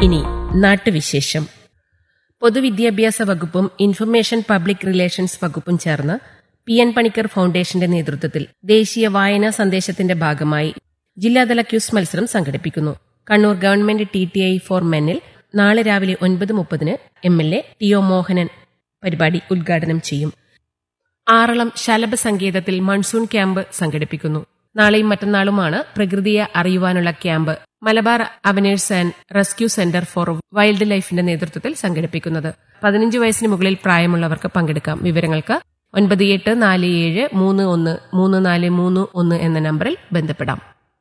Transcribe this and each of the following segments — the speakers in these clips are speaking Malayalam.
ഇനി നാട്ടുവിശേഷം പൊതുവിദ്യാഭ്യാസ വകുപ്പും ഇൻഫർമേഷൻ പബ്ലിക് റിലേഷൻസ് വകുപ്പും ചേർന്ന് പി എൻ പണിക്കർ ഫൗണ്ടേഷന്റെ നേതൃത്വത്തിൽ ദേശീയ വായനാ സന്ദേശത്തിന്റെ ഭാഗമായി ജില്ലാതല ക്യൂസ് മത്സരം സംഘടിപ്പിക്കുന്നു Kannur government T T I for മെന്നിൽ നാളെ രാവിലെ ഒൻപത് മുപ്പതിന് M L A T O Mohanan പരിപാടി ഉദ്ഘാടനം ചെയ്യും ആറളം ശലഭ സങ്കേതത്തിൽ മൺസൂൺ ക്യാമ്പ് സംഘടിപ്പിക്കുന്നു നാളെയും മറ്റന്നാളുമാണ് പ്രകൃതിയെ അറിയുവാനുള്ള ക്യാമ്പ് മലബാർ അവനേഴ്സ് ആൻഡ് റെസ്ക്യൂ സെന്റർ ഫോർ വൈൽഡ് ലൈഫിന്റെ നേതൃത്വത്തിൽ സംഘടിപ്പിക്കുന്നത് പതിനഞ്ച് വയസ്സിന് മുകളിൽ പ്രായമുള്ളവർക്ക് പങ്കെടുക്കാം വിവരങ്ങൾക്ക് ഒൻപത് എട്ട് നാല് ഏഴ് മൂന്ന് ഒന്ന് മൂന്ന് നാല് മൂന്ന് ഒന്ന് എന്ന നമ്പറിൽ ബന്ധപ്പെടാം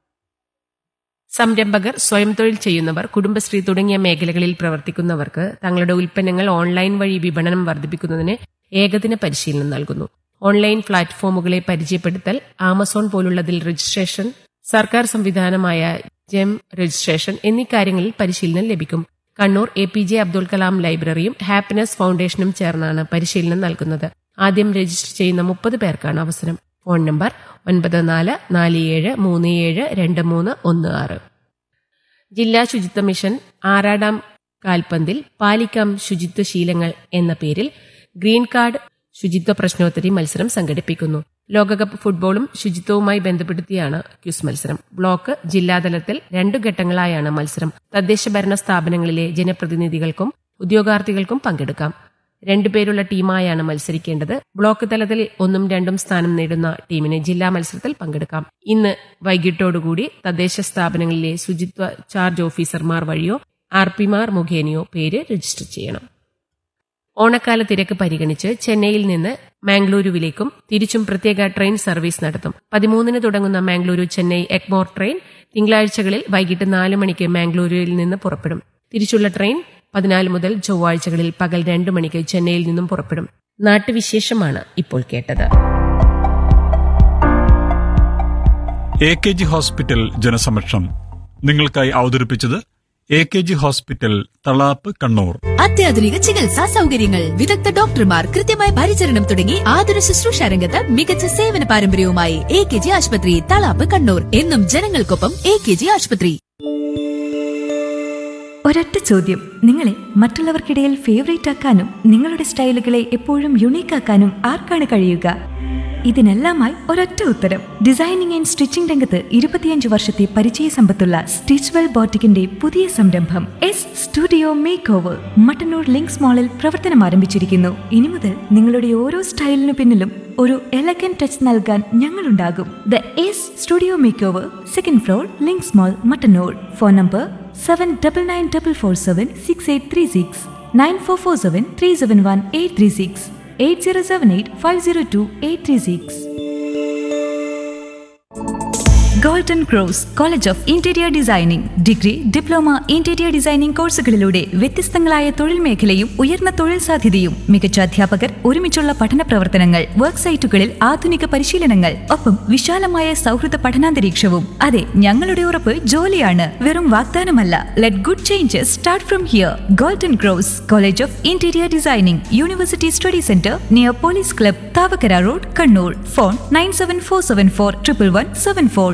സംരംഭകർ സ്വയം തൊഴിൽ ചെയ്യുന്നവർ കുടുംബശ്രീ തുടങ്ങിയ മേഖലകളിൽ പ്രവർത്തിക്കുന്നവർക്ക് തങ്ങളുടെ ഉൽപ്പന്നങ്ങൾ ഓൺലൈൻ വഴി വിപണനം വർദ്ധിപ്പിക്കുന്നതിന് ഏകദിന പരിശീലനം നൽകുന്നു ഓൺലൈൻ പ്ലാറ്റ്ഫോമുകളെ പരിചയപ്പെടുത്തൽ ആമസോൺ പോലുള്ളതിൽ രജിസ്ട്രേഷൻ സർക്കാർ സംവിധാനമായ ജെം രജിസ്ട്രേഷൻ എന്നീ കാര്യങ്ങളിൽ പരിശീലനം ലഭിക്കും Kannur A P J Abdul Kalam ലൈബ്രറിയും ഹാപ്പിനെസ് ഫൗണ്ടേഷനും ചേർന്നാണ് പരിശീലനം നൽകുന്നത് ആദ്യം രജിസ്റ്റർ ചെയ്യുന്ന മുപ്പത് പേർക്കാണ് അവസരം ഫോൺ നമ്പർ ഒൻപത് നാല് നാല് ഏഴ് മൂന്ന് ഏഴ് രണ്ട് മൂന്ന് ഒന്ന് ആറ് ജില്ലാ ശുചിത്വ മിഷൻ ആറാടാം കാൽപന്തിൽ പാലിക്കാം ശുചിത്വ ശീലങ്ങൾ എന്ന പേരിൽ ഗ്രീൻ കാർഡ് ശുചിത്വ പ്രശ്നോത്തരി മത്സരം സംഘടിപ്പിക്കുന്നു ലോകകപ്പ് ഫുട്ബോളും ശുചിത്വവുമായി ബന്ധപ്പെടുത്തിയാണ് ക്യൂസ് മത്സരം ബ്ലോക്ക് ജില്ലാതലത്തിൽ രണ്ടു ഘട്ടങ്ങളായാണ് മത്സരം തദ്ദേശ ഭരണ സ്ഥാപനങ്ങളിലെ ജനപ്രതിനിധികൾക്കും ഉദ്യോഗാർത്ഥികൾക്കും പങ്കെടുക്കാം രണ്ടുപേരുള്ള ടീമായാണ് മത്സരിക്കേണ്ടത് ബ്ലോക്ക് തലത്തിൽ ഒന്നും രണ്ടും സ്ഥാനം നേടുന്ന ടീമിന് ജില്ലാ മത്സരത്തിൽ പങ്കെടുക്കാം ഇന്ന് വൈകിട്ടോടുകൂടി തദ്ദേശ സ്ഥാപനങ്ങളിലെ ശുചിത്വ ചാർജ് ഓഫീസർമാർ വഴിയോ ആർ പിമാർ മുഖേനയോ പേര് രജിസ്റ്റർ ചെയ്യണം ഓണക്കാല തിരക്ക് പരിഗണിച്ച് ചെന്നൈയിൽ നിന്ന് മാംഗ്ലൂരുവിലേക്കും തിരിച്ചും പ്രത്യേക ട്രെയിൻ സർവീസ് നടത്തും പതിമൂന്നിന് തുടങ്ങുന്ന മാംഗ്ലൂരു ചെന്നൈ എഗ്മോർ ട്രെയിൻ തിങ്കളാഴ്ചകളിൽ വൈകിട്ട് നാല് മണിക്ക് മാംഗ്ലൂരുവിൽ നിന്ന് പുറപ്പെടും തിരിച്ചുള്ള ട്രെയിൻ പതിനാല് മുതൽ ചൊവ്വാഴ്ചകളിൽ പകൽ രണ്ടു മണിക്ക് ചെന്നൈയിൽ നിന്നും പുറപ്പെടും നാട്ടുവിശേഷമാണ് ഇപ്പോൾ കേട്ടത് എ കെ ജി ഹോസ്പിറ്റൽ ജനസമക്ഷം നിങ്ങൾക്കായി അവതരിപ്പിച്ചത് A K G hospital Thalap Kannur അത്യാധുനിക ചികിത്സാ സൗകര്യങ്ങൾ വിദഗ്ധ ഡോക്ടർമാർ കൃത്യമായ പരിചരണം തുടങ്ങി ആതുര ശുശ്രൂഷ രംഗത്ത് മികച്ച സേവന പാരമ്പര്യവുമായി എ കെ ജി ആശുപത്രി തളാപ്പ് കണ്ണൂർ എന്നും ജനങ്ങൾക്കൊപ്പം എ കെ ജി ആശുപത്രി ഒരൊറ്റ ചോദ്യം നിങ്ങളെ മറ്റുള്ളവർക്കിടയിൽ ഫേവറേറ്റ് ആക്കാനും നിങ്ങളുടെ സ്റ്റൈലുകളെ എപ്പോഴും യുണീക്ക് ആക്കാനും ആർക്കാണ് കഴിയുക ഇതിനെല്ലാമായി ഒരൊറ്റ ഉത്തരം ഡിസൈനിങ് ആൻഡ് സ്റ്റിച്ചിംഗ് രംഗത്ത് ഇരുപത്തിയഞ്ച് വർഷത്തെ പരിചയ സമ്പത്തുള്ള സ്റ്റിച്ച്വെൽ ബോട്ടിക്കിന്റെ പുതിയ സംരംഭം S studio makeover Mattannur Links മാളിൽ പ്രവർത്തനം ആരംഭിച്ചിരിക്കുന്നു ഇനി മുതൽ നിങ്ങളുടെ ഓരോ സ്റ്റൈലിനു പിന്നിലും ഒരു എലഗൻ ടച്ച് നൽകാൻ ഞങ്ങളുണ്ടാകും the S studio makeover second floor Links mall Mattannur phone number seven double nine double four seven six eight three six nine four four seven three seven one eight three six eight zero seven eight five zero two eight three six Golden Cross college of interior designing degree diploma interior designing കോഴ്സുകളിലൂടെ വ്യത്യസ്തങ്ങളായ തൊഴിൽ മേഖലയും ഉയർന്ന തൊഴിൽ സാധ്യതയും മികച്ച അധ്യാപകർ ഒരുമിച്ചുള്ള പഠന പ്രവർത്തനങ്ങൾ വർക്ക് സൈറ്റുകളിൽ ആധുനിക പരിശീലനങ്ങൾ ഒപ്പം വിശാലമായ സൗഹൃദ പഠനാന്തരീക്ഷവും അതെ ഞങ്ങളുടെ ഉറപ്പ് ജോലിയാണ് വെറും വാഗ്ദാനമല്ല let good changes start from here Golden Cross college of interior designing university study centre near police club Thavakkara road Kannur phone nine seven four seven four triple one seven four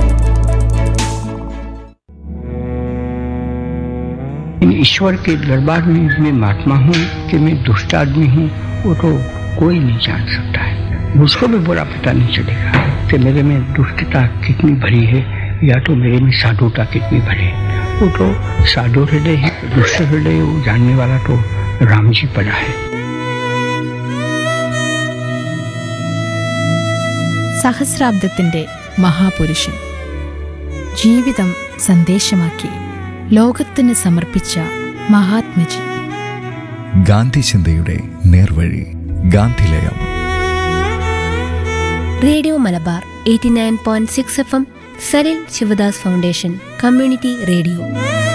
इन ईश्वर के दरबार में मैं महात्मा हूँ कि मैं दुष्ट आदमी हूँ वो तो कोई नहीं जान सकता है मुझको भी बुरा पता नहीं चलेगा कि मेरे में दुष्टता कितनी भरी है या तो मेरे में साधुता कितनी भरी है वो तो साधु हृदय है दुष्ट हृदय वो जानने वाला तो राम जी पड़ा है സഹസ്രാബ്ദത്തിന്റെ മഹാപുരുഷൻ ജീവിതം സന്ദേശമാക്കി ലോകത്തിന് സമർപ്പിച്ച മഹാത്മജി ഗാന്ധി ചിന്തയുടെ നേർവഴി Gandhilayam radio Malabar eighty nine point six F M Salil Sivadas foundation community radio